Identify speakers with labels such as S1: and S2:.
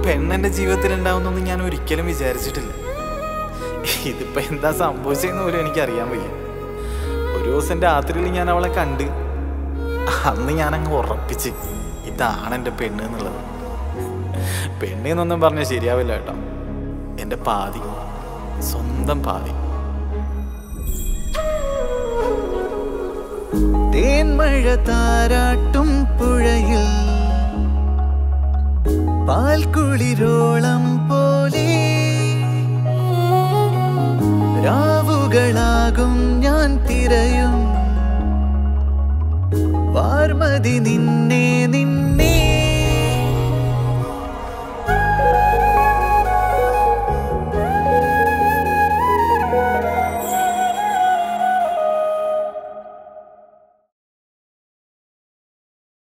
S1: പെണ്ണെന്റെ ജീവിതത്തിൽ ഉണ്ടാവുന്നൊന്നും ഞാൻ ഒരിക്കലും വിചാരിച്ചിട്ടില്ല ഇതിപ്പോ എന്താ സംഭവിച്ചതെന്ന് പോലും എനിക്ക് അറിയാൻ വയ്യ ഒരു ദിവസം രാത്രിയിൽ ഞാൻ അവളെ കണ്ട് അന്ന് ഞാൻ അങ്ങ് ഉറപ്പിച്ച് ഇതാണ് എൻ്റെ പെണ്ണ് എന്നുള്ളത് പെണ്ണ് എന്നൊന്നും പറഞ്ഞാൽ ശരിയാവില്ല കേട്ടോ എൻ്റെ പാതി സ്വന്തം പാതി
S2: തേന്മഴ താരാട്ടും പുഴയിൽ പാൽക്കുളിരോളം പോലെ രാവുകളാകും ഞാൻ തിരയും വാർമതി നിന്നെ നിൻ